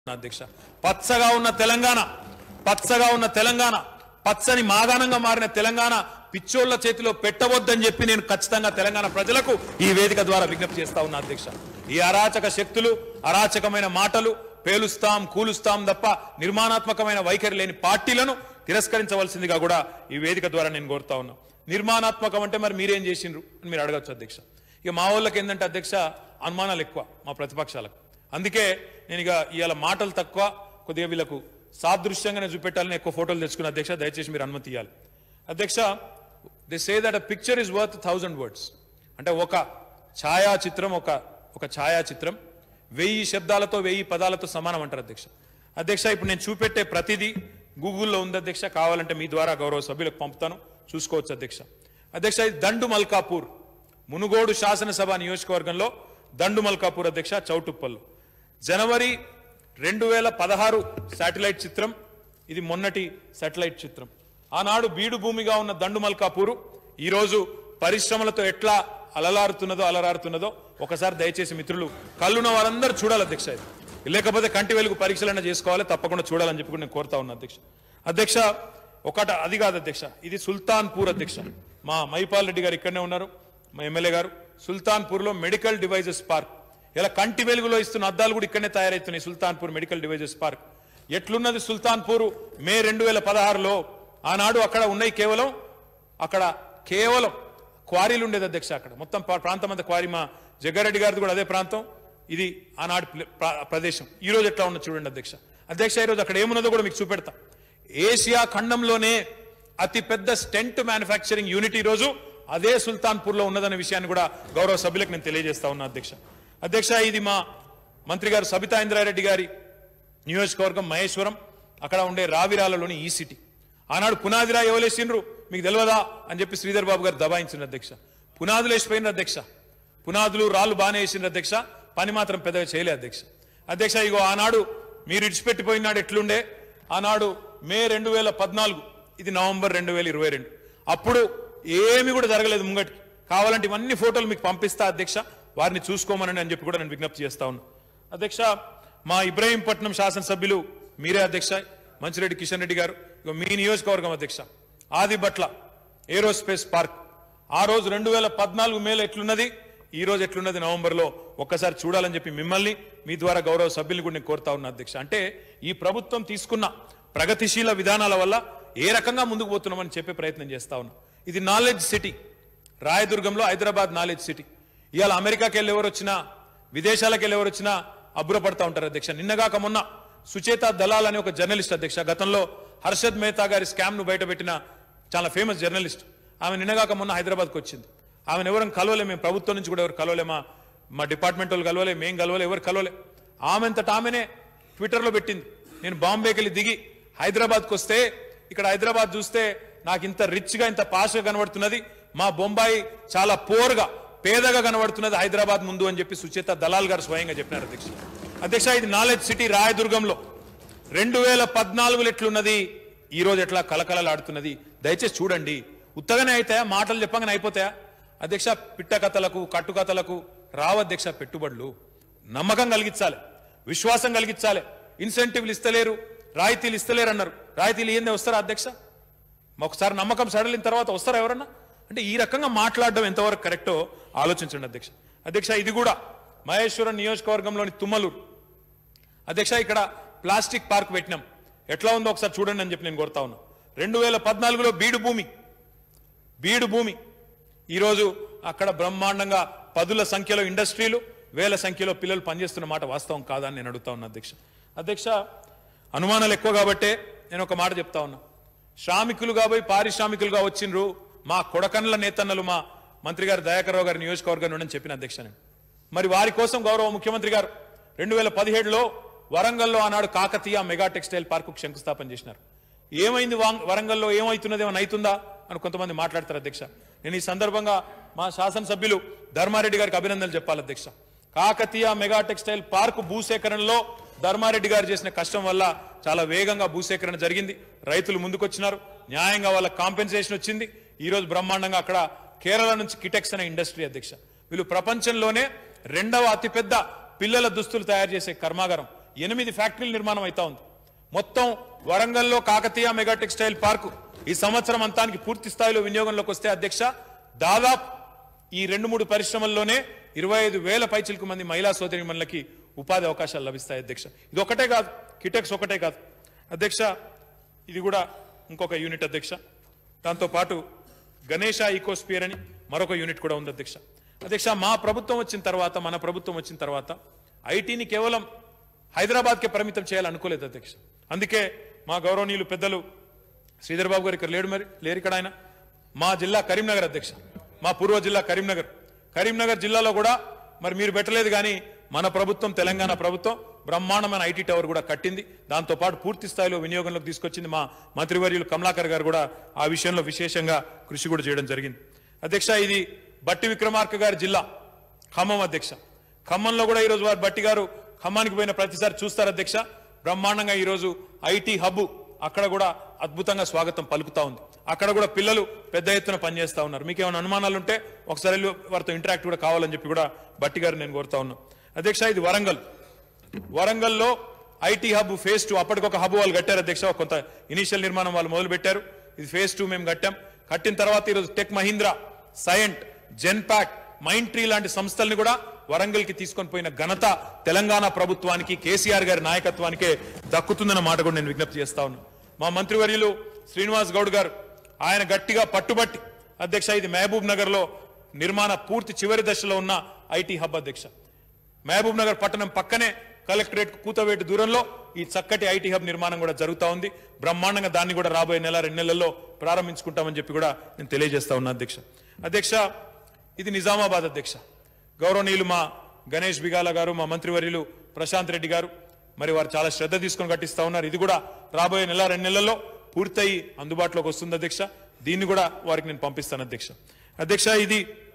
అధ్యక్ష పచ్చగా ఉన్న తెలంగాణ పచ్చగా ఉన్న తెలంగాణ పచ్చని మాగాణంగా మారిన తెలంగాణ పిచ్చోళ్ల చేతిలో పెట్టవద్దని చెప్పి నేను ఖచ్చితంగా తెలంగాణ ప్రజలకు ఈ వేదిక ద్వారా విజ్ఞప్తి చేస్తా ఉన్నా అధ్యక్ష ఈ అరాచక శక్తులు అరాచకమైన మాటలు పేలుస్తాం కూలుస్తాం తప్ప నిర్మాణాత్మకమైన వైఖరి లేని పార్టీలను తిరస్కరించవలసిందిగా కూడా ఈ వేదిక ద్వారా నేను కోరుతా ఉన్నా నిర్మాణాత్మకం అంటే మరి మీరేం చేసిండ్రు అని మీరు అడగచ్చు అధ్యక్ష ఇక మా వాళ్ళకి ఏంటంటే అధ్యక్ష అనుమానాలు ఎక్కువ మా ప్రతిపక్షాలకు అందుకే నేను ఇక ఇవాళ మాటలు తక్కువ కొద్దిగా వీళ్ళకు సాదృశ్యంగానే చూపెట్టాలని ఎక్కువ ఫోటోలు తెచ్చుకున్న అధ్యక్ష దయచేసి మీరు అనుమతి ఇవ్వాలి అధ్యక్ష they say that a picture is worth thousand words అంటే ఒక ఛాయాచిత్రం ఒక ఒక ఛాయాచిత్రం వెయ్యి శబ్దాలతో వెయ్యి పదాలతో సమానం అంటారు అధ్యక్ష అధ్యక్ష ఇప్పుడు నేను చూపెట్టే ప్రతిదీ గూగుల్లో ఉంది అధ్యక్ష కావాలంటే మీ ద్వారా గౌరవ సభ్యులకు పంపుతాను చూసుకోవచ్చు అధ్యక్ష అధ్యక్ష ఇది దండు మల్కాపూర్ మునుగోడు శాసనసభ నియోజకవర్గంలో దండు మల్కాపూర్ అధ్యక్ష చౌటుప్పల్లు జనవరి రెండు వేల పదహారు శాటిలైట్ చిత్రం ఇది మొన్నటి శాటిలైట్ చిత్రం ఆనాడు బీడు భూమిగా ఉన్న దండు మల్కాపూరు ఈరోజు పరిశ్రమలతో ఎట్లా అలలారుతున్నదో అలరారుతున్నదో ఒకసారి దయచేసి మిత్రులు కళ్ళున్న వారందరూ చూడాలి అధ్యక్ష ఇది లేకపోతే కంటి వెలుగు పరీక్షలైనా చేసుకోవాలి తప్పకుండా చూడాలని చెప్పి కూడా నేను కోరుతా ఉన్నా అధ్యక్ష అధ్యక్ష ఒకట అది కాదు అధ్యక్ష ఇది సుల్తాన్పూర్ అధ్యక్ష మా మైపాల్ రెడ్డి గారు ఇక్కడనే ఉన్నారు మా ఎమ్మెల్యే గారు సుల్తాన్పూర్లో మెడికల్ డివైజెస్ పార్క్ ఇలా కంటి వెలుగులో ఇస్తున్న అద్దాలు కూడా ఇక్కడనే తయారవుతున్నాయి సుల్తాన్పూర్ మెడికల్ డివైజెస్ పార్క్ ఎట్లున్నది సుల్తాన్పూర్ మే రెండు వేల పదహారులో ఆనాడు అక్కడ ఉన్నాయి కేవలం అక్కడ కేవలం క్వారీలు ఉండేది అధ్యక్ష అక్కడ మొత్తం ప్రా- ప్రాంతం అంతా క్వారీ మా జగ్గారెడ్డి గారిది కూడా అదే ప్రాంతం ఇది ఆనాడు ప్ల- ప్ర- ప్రదేశం ఈ రోజు ఎట్లా ఉన్నది చూడండి అధ్యక్ష అధ్యక్ష ఈ రోజు అక్కడ ఏమున్నదో కూడా మీకు చూపెడతా ఏషియా ఖండంలోనే అతి పెద్ద స్టెంట్ మ్యానుఫ్యాక్చరింగ్ యూనిట్ ఈ రోజు అదే సుల్తాన్పూర్ లో ఉన్నదనే విషయాన్ని కూడా గౌరవ సభ్యులకు నేను తెలియజేస్తా ఉన్నా అధ్యక్ష అధ్యక్ష ఇది మా మంత్రి గారు సబితా ఇంద్రారెడ్డి గారి నియోజకవర్గం మహేశ్వరం అక్కడ ఉండే రావిరాలలోని ఈ సిటీ ఆనాడు పునాదిరా ఎవలేసిండ్రు మీకు తెలియదా అని చెప్పి శ్రీధర్ బాబు గారు దబాయించిన అధ్యక్ష పునాదులు వేసిపోయిన అధ్యక్ష పునాదులు రాళ్ళు బాగానే వేసిన అధ్యక్ష పని మాత్రం పెద్దగా చేయలే అధ్యక్ష అధ్యక్ష ఇగో ఆనాడు మీరు ఇడిచిపెట్టిపోయినాడు ఎట్లుండే ఆనాడు మే రెండు వేల పద్నాలుగు ఇది నవంబర్ రెండు వేల ఇరవై రెండు అప్పుడు ఏమి కూడా జరగలేదు ముంగటి కావాలంటే ఇవన్నీ ఫోటోలు మీకు పంపిస్తా అధ్యక్ష వారిని చూసుకోమని అని చెప్పి కూడా నేను విజ్ఞప్తి చేస్తా ఉన్నా అధ్యక్ష మా ఇబ్రహీంపట్నం శాసనసభ్యులు మీరే అధ్యక్ష మంచిరెడ్డి కిషన్ రెడ్డి గారు ఇగో మీ నియోజకవర్గం అధ్యక్ష ఆదిబట్ల ఏరోస్పేస్ పార్క్ ఆ రోజు రెండు వేల పద్నాలుగు మేలు ఎట్లున్నది ఈ రోజు ఎట్లున్నది నవంబర్లో ఒక్కసారి చూడాలని చెప్పి మిమ్మల్ని మీ ద్వారా గౌరవ సభ్యులు కూడా నేను కోరుతా ఉన్నా అధ్యక్ష అంటే ఈ ప్రభుత్వం తీసుకున్న ప్రగతిశీల విధానాల వల్ల ఏ రకంగా ముందుకు పోతున్నామని చెప్పే ప్రయత్నం చేస్తా ఉన్నాం ఇది నాలెడ్జ్ సిటీ రాయదుర్గంలో హైదరాబాద్ నాలెడ్జ్ సిటీ ఇవాళ అమెరికాకి వెళ్ళి ఎవరు వచ్చినా విదేశాలకు వెళ్ళి ఎవరు వచ్చినా అబ్బురపడతా ఉంటారు అధ్యక్ష నిన్నగాక మొన్న సుచేత దలాల్ అనే ఒక జర్నలిస్ట్ అధ్యక్ష గతంలో హర్షద్ మేహతా గారి స్కామ్ ను బయటపెట్టిన చాలా ఫేమస్ జర్నలిస్ట్ ఆమె నిన్నగాక మొన్న హైదరాబాద్కి వచ్చింది ఆమెను ఎవరైనా కలవలే మేము ప్రభుత్వం నుంచి కూడా ఎవరు కలవలే మా మా డిపార్ట్మెంట్ వాళ్ళు కలవలే మేము కలవలే ఎవరు కలవలే ఆమెంతట ఆమెనే ట్విట్టర్లో పెట్టింది నేను బాంబేకి వెళ్ళి దిగి హైదరాబాద్కి వస్తే ఇక్కడ హైదరాబాద్ చూస్తే నాకు ఇంత రిచ్గా ఇంత పాష్గా కనబడుతున్నది మా బొంబాయి చాలా పోర్గా పేదగా కనబడుతున్నది హైదరాబాద్ ముందు అని చెప్పి సుచేత దలాల్ గారు స్వయంగా చెప్పినారు అధ్యక్ష అధ్యక్ష ఇది నాలెడ్జ్ సిటీ రాయదుర్గంలో రెండు వేల పద్నాలుగులో ఎట్లున్నది ఈ రోజు ఎట్లా కలకలలాడుతున్నది దయచేసి చూడండి ఉత్తగానే అవుతాయా మాటలు చెప్పగానే అయిపోతాయా అధ్యక్ష పిట్ట కథలకు కట్టు కథలకు రావధ్యక్ష పెట్టుబడులు నమ్మకం కలిగించాలి విశ్వాసం కలిగించాలి ఇన్సెంటివ్లు ఇస్తలేరు రాయితీలు ఇస్తలేరు అన్నారు రాయితీలు ఏందే వస్తారా అధ్యక్ష ఒకసారి నమ్మకం సడలిన తర్వాత వస్తారా ఎవరన్నా అంటే ఈ రకంగా మాట్లాడడం ఎంతవరకు కరెక్టో ఆలోచించండి అధ్యక్ష అధ్యక్ష ఇది కూడా మహేశ్వరం నియోజకవర్గంలోని తుమ్మలూరు అధ్యక్ష ఇక్కడ ప్లాస్టిక్ పార్క్ పెట్టినాం ఎట్లా ఉందో ఒకసారి చూడండి అని చెప్పి నేను కోరుతా ఉన్నా రెండు వేల పద్నాలుగులో బీడు భూమి బీడు భూమి ఈరోజు అక్కడ బ్రహ్మాండంగా పదుల సంఖ్యలో ఇండస్ట్రీలు వేల సంఖ్యలో పిల్లలు పనిచేస్తున్న మాట వాస్తవం కాదని నేను అడుగుతా ఉన్నా అధ్యక్ష అధ్యక్ష అనుమానాలు ఎక్కువ కాబట్టే నేను ఒక మాట చెప్తా ఉన్నా శ్రామికులుగా పోయి పారిశ్రామికులుగా వచ్చిండ్రు మా కొడకన్ల నేతన్నలు మా మంత్రి గారు దయాకర్ రావు గారి నియోజకవర్గం నుండి అని చెప్పిన అధ్యక్ష నేను మరి వారి కోసం గౌరవ ముఖ్యమంత్రి గారు రెండు వేల పదిహేడులో వరంగల్లో ఆనాడు కాకతీయ మెగా టెక్స్టైల్ పార్కు శంకుస్థాపన చేసినారు ఏమైంది వాంగ్- వరంగల్లో ఏమవుతున్నది ఏమైనా అవుతుందా అని కొంతమంది మాట్లాడతారు అధ్యక్ష నేను ఈ సందర్భంగా మా శాసనసభ్యులు ధర్మారెడ్డి గారికి అభినందనలు చెప్పాలి అధ్యక్ష కాకతీయ మెగా టెక్స్టైల్ పార్కు భూసేకరణలో ధర్మారెడ్డి గారు చేసిన కష్టం వల్ల చాలా వేగంగా భూసేకరణ జరిగింది రైతులు ముందుకొచ్చినారు న్యాయంగా వాళ్ళకి కాంపెన్సేషన్ వచ్చింది ఈ రోజు బ్రహ్మాండంగా అక్కడ కేరళ నుంచి కిటెక్స్ అనే ఇండస్ట్రీ అధ్యక్ష వీళ్ళు ప్రపంచంలోనే రెండవ అతిపెద్ద పిల్లల దుస్తులు తయారు చేసే కర్మాగారం ఎనిమిది ఫ్యాక్టరీల నిర్మాణం అవుతా ఉంది మొత్తం వరంగల్లో కాకతీయ మెగా టెక్స్టైల్ పార్కు ఈ సంవత్సరం అంతానికి పూర్తి స్థాయిలో వినియోగంలోకి వస్తే అధ్యక్ష దాదాపు ఈ రెండు మూడు పరిశ్రమల్లోనే ఇరవై ఐదు వేల పైచిలకు మంది మహిళా సోదరి మనలకి ఉపాధి అవకాశాలు లభిస్తాయి అధ్యక్ష ఇది ఒకటే కాదు కిటెక్స్ ఒకటే కాదు అధ్యక్ష ఇది కూడా ఇంకొక యూనిట్ అధ్యక్ష దాంతో పాటు గణేష ఈకోస్పియర్ అని మరొక యూనిట్ కూడా ఉంది అధ్యక్ష అధ్యక్ష మా ప్రభుత్వం వచ్చిన తర్వాత మన ప్రభుత్వం వచ్చిన తర్వాత ఐటీని కేవలం హైదరాబాద్కే పరిమితం చేయాలనుకోలేదు అధ్యక్ష అందుకే మా గౌరవనీయులు పెద్దలు శ్రీధర్ బాబు గారు ఇక్కడ లేడు మరి లేరు ఇక్కడ ఆయన మా జిల్లా కరీంనగర్ అధ్యక్ష మా పూర్వ జిల్లా కరీంనగర్ కరీంనగర్ జిల్లాలో కూడా మరి మీరు పెట్టలేదు కానీ మన ప్రభుత్వం తెలంగాణ ప్రభుత్వం బ్రహ్మాండమైన ఐటీ టవర్ కూడా కట్టింది దాంతో పాటు పూర్తి స్థాయిలో వినియోగంలోకి తీసుకొచ్చింది మా మంత్రివర్యులు కమలాకర్ గారు కూడా ఆ విషయంలో విశేషంగా కృషి కూడా చేయడం జరిగింది అధ్యక్ష ఇది బట్టి విక్రమార్క గారి జిల్లా ఖమ్మం అధ్యక్ష ఖమ్మంలో కూడా ఈరోజు వారు బట్టి గారు ఖమ్మానికి పోయిన ప్రతిసారి చూస్తారు అధ్యక్ష బ్రహ్మాండంగా ఈరోజు ఐటీ హబ్ అక్కడ కూడా అద్భుతంగా స్వాగతం పలుకుతా ఉంది అక్కడ కూడా పిల్లలు పెద్ద ఎత్తున పనిచేస్తా ఉన్నారు మీకు ఏమైనా అనుమానాలు ఉంటే ఒకసారి వెళ్ళి వారితో ఇంటరాక్ట్ కూడా కావాలని చెప్పి కూడా బట్టి గారు నేను కోరుతా ఉన్నాను అధ్యక్ష ఇది వరంగల్ వరంగల్లో ఐటీ హబ్ ఫేజ్ టూ అప్పటికొక హబ్ వాళ్ళు కట్టారు అధ్యక్ష ఒక కొంత ఇనీషియల్ నిర్మాణం వాళ్ళు మొదలు పెట్టారు ఇది ఫేజ్ టూ మేము కట్టాం కట్టిన తర్వాత ఈరోజు Tech Mahindra Cyient Genpact Mindtree లాంటి సంస్థల్ని కూడా వరంగల్ కి తీసుకొని పోయిన ఘనత తెలంగాణ ప్రభుత్వానికి కేసీఆర్ గారి నాయకత్వానికే దక్కుతుందన్న మాట కూడా నేను విజ్ఞప్తి చేస్తా ఉన్నాను మా మంత్రివర్యులు శ్రీనివాస్ గౌడ్ గారు ఆయన గట్టిగా పట్టుబట్టి అధ్యక్ష ఇది మహబూబ్ నగర్ లో నిర్మాణ పూర్తి చివరి దశలో ఉన్న ఐటీ హబ్ అధ్యక్ష మహబూబ్ నగర్ పట్టణం పక్కనే కలెక్టరేట్ కూతవేటు దూరంలో ఈ చక్కటి ఐటీ హబ్ నిర్మాణం కూడా జరుగుతా ఉంది బ్రహ్మాండంగా దాన్ని కూడా రాబోయే నెల రెండు నెలల్లో ప్రారంభించుకుంటామని చెప్పి కూడా నేను తెలియజేస్తా ఉన్నా అధ్యక్ష అధ్యక్ష ఇది నిజామాబాద్ అధ్యక్ష గౌరవనీయులు మా గణేష్ బిగాల గారు మా మంత్రివర్యులు ప్రశాంత్ రెడ్డి గారు మరి వారు చాలా శ్రద్ధ తీసుకొని కట్టిస్తా ఉన్నారు ఇది కూడా రాబోయే నెల రెండు నెలల్లో పూర్తయి అందుబాటులోకి వస్తుంది అధ్యక్ష దీన్ని కూడా వారికి నేను పంపిస్తాను అధ్యక్ష అధ్యక్ష ఇది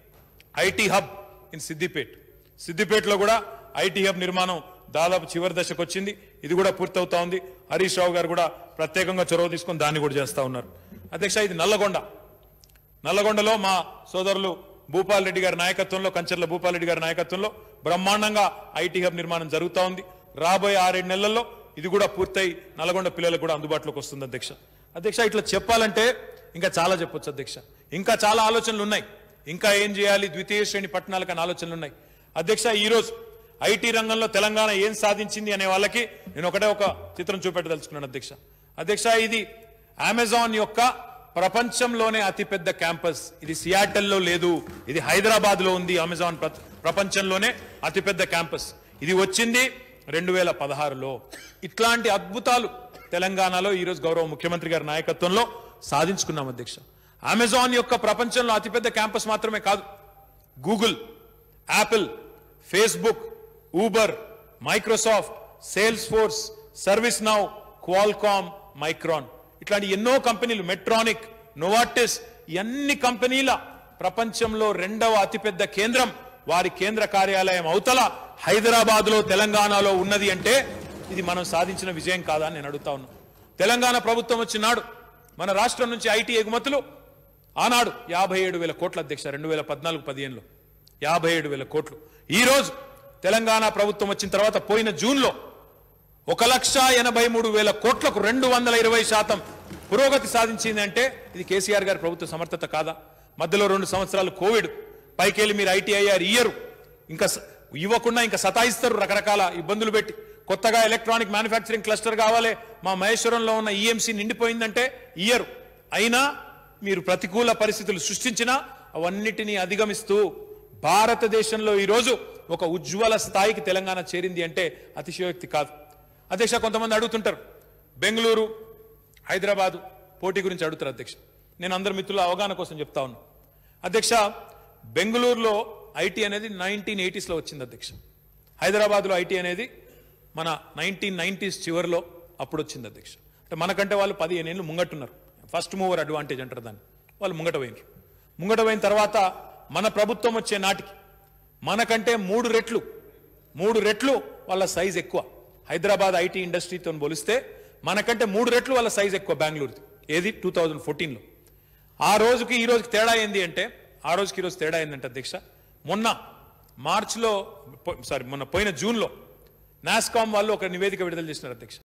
ఐటీ హబ్ ఇన్ సిద్దిపేట్ సిద్దిపేటలో కూడా ఐటీ హబ్ నిర్మాణం దాదాపు చివరి దశకు వచ్చింది ఇది కూడా పూర్తవుతా ఉంది హరీష్ రావు గారు కూడా ప్రత్యేకంగా చొరవ తీసుకొని దాన్ని కూడా చేస్తా ఉన్నారు అధ్యక్ష ఇది నల్లగొండ నల్లగొండలో మా సోదరులు భూపాల్ రెడ్డి గారి నాయకత్వంలో కంచర్ల భూపాల్ రెడ్డి గారి నాయకత్వంలో బ్రహ్మాండంగా ఐటీ హబ్ నిర్మాణం జరుగుతా ఉంది రాబోయే ఆరేడు నెలల్లో ఇది కూడా పూర్తయి నల్గొండ పిల్లలకు కూడా అందుబాటులోకి వస్తుంది అధ్యక్ష అధ్యక్ష ఇట్లా చెప్పాలంటే ఇంకా చాలా చెప్పొచ్చు అధ్యక్ష ఇంకా చాలా ఆలోచనలు ఉన్నాయి ఇంకా ఏం చేయాలి ద్వితీయ శ్రేణి పట్టణాలకు అనే ఆలోచనలు ఉన్నాయి అధ్యక్ష ఈ రోజు ఐటీ రంగంలో తెలంగాణ ఏం సాధించింది అనే వాళ్ళకి నేను ఒకటే ఒక చిత్రం చూపెట్టదలుచుకున్నాను అధ్యక్ష అధ్యక్ష ఇది అమెజాన్ యొక్క ప్రపంచంలోనే అతిపెద్ద క్యాంపస్ ఇది సియాటల్లో లేదు ఇది హైదరాబాద్ లో ఉంది అమెజాన్ ప్ర- ప్రపంచంలోనే అతిపెద్ద క్యాంపస్ ఇది వచ్చింది రెండు వేల పదహారులో ఇట్లాంటి అద్భుతాలు తెలంగాణలో ఈరోజు గౌరవ ముఖ్యమంత్రి గారి నాయకత్వంలో సాధించుకున్నాం అధ్యక్ష అమెజాన్ యొక్క ప్రపంచంలో అతిపెద్ద క్యాంపస్ మాత్రమే కాదు Google Apple Facebook Uber Microsoft Salesforce ServiceNow Qualcomm Micron ఇట్లాంటి ఎన్నో కంపెనీలు మెట్రానిక్ నోవాటిస్ ఇవన్నీ కంపెనీల ప్రపంచంలో రెండవ అతిపెద్ద కేంద్రం వారి కేంద్ర కార్యాలయం అవతల హైదరాబాద్ లో తెలంగాణలో ఉన్నది అంటే ఇది మనం సాధించిన విజయం కాదా అని నేను అడుగుతా ఉన్నా తెలంగాణ ప్రభుత్వం వచ్చినాడు మన రాష్ట్రం నుంచి ఐటీ ఎగుమతులు ఆనాడు యాభై ఏడు వేల కోట్ల అధ్యక్ష రెండు వేల పద్నాలుగు పదిహేనులో యాభై ఏడు వేల కోట్లు ఈ రోజు తెలంగాణ ప్రభుత్వం వచ్చిన తర్వాత పోయిన జూన్లో ఒక లక్ష ఎనభై మూడు వేల కోట్లకు రెండు వందల ఇరవై శాతం పురోగతి సాధించింది అంటే ఇది కేసీఆర్ గారి ప్రభుత్వ సమర్థత కాదా మధ్యలో రెండు సంవత్సరాలు కోవిడ్ పైకెళ్ళి మీరు ఐటీఐఆర్ ఇయ్యరు ఇంకా స- ఇవ్వకుండా ఇంకా సతాయిస్తారు రకరకాల ఇబ్బందులు పెట్టి కొత్తగా ఎలక్ట్రానిక్ మ్యానుఫ్యాక్చరింగ్ క్లస్టర్ కావాలి మా మహేశ్వరంలో ఉన్న ఈఎంసీ నిండిపోయిందంటే ఇయ్యరు అయినా మీరు ప్రతికూల పరిస్థితులు సృష్టించినా అవన్నిటినీ అధిగమిస్తూ భారతదేశంలో ఈరోజు ఒక ఉజ్వల స్థాయికి తెలంగాణ చేరింది అంటే అతిశయోక్తి కాదు అధ్యక్ష కొంతమంది అడుగుతుంటారు బెంగళూరు హైదరాబాదు పోటీ గురించి అడుగుతారు అధ్యక్ష నేను అందరు మిత్రుల అవగాహన కోసం చెప్తా ఉన్నా అధ్యక్ష బెంగళూరులో ఐటీ అనేది నైన్టీన్ ఎయిటీస్లో వచ్చింది అధ్యక్ష హైదరాబాద్లో ఐటీ అనేది మన నైన్టీన్ నైన్టీస్ చివరిలో అప్పుడు వచ్చింది అధ్యక్ష అంటే మనకంటే వాళ్ళు పదిహేను ఏళ్ళు ముంగట్టున్నారు ఫస్ట్ మూవర్ అడ్వాంటేజ్ అంటారు దాన్ని వాళ్ళు ముంగట పోయినారు ముంగట పోయిన తర్వాత మన ప్రభుత్వం వచ్చే నాటికి మనకంటే మూడు రెట్లు మూడు రెట్లు వాళ్ళ సైజ్ ఎక్కువ హైదరాబాద్ ఐటీ ఇండస్ట్రీతో పోలిస్తే మనకంటే మూడు రెట్లు వాళ్ళ సైజ్ ఎక్కువ బెంగళూరుది ఏది టూ థౌజండ్ ఫోర్టీన్లో ఆ రోజుకి ఈ రోజుకి తేడా ఏంది అంటే ఆ రోజుకి ఈ రోజు తేడా ఏంటంటే అధ్యక్ష మొన్న మార్చిలో సారీ మొన్న పోయిన జూన్లో నాస్కామ్ వాళ్ళు ఒక నివేదిక విడుదల చేసినారు అధ్యక్ష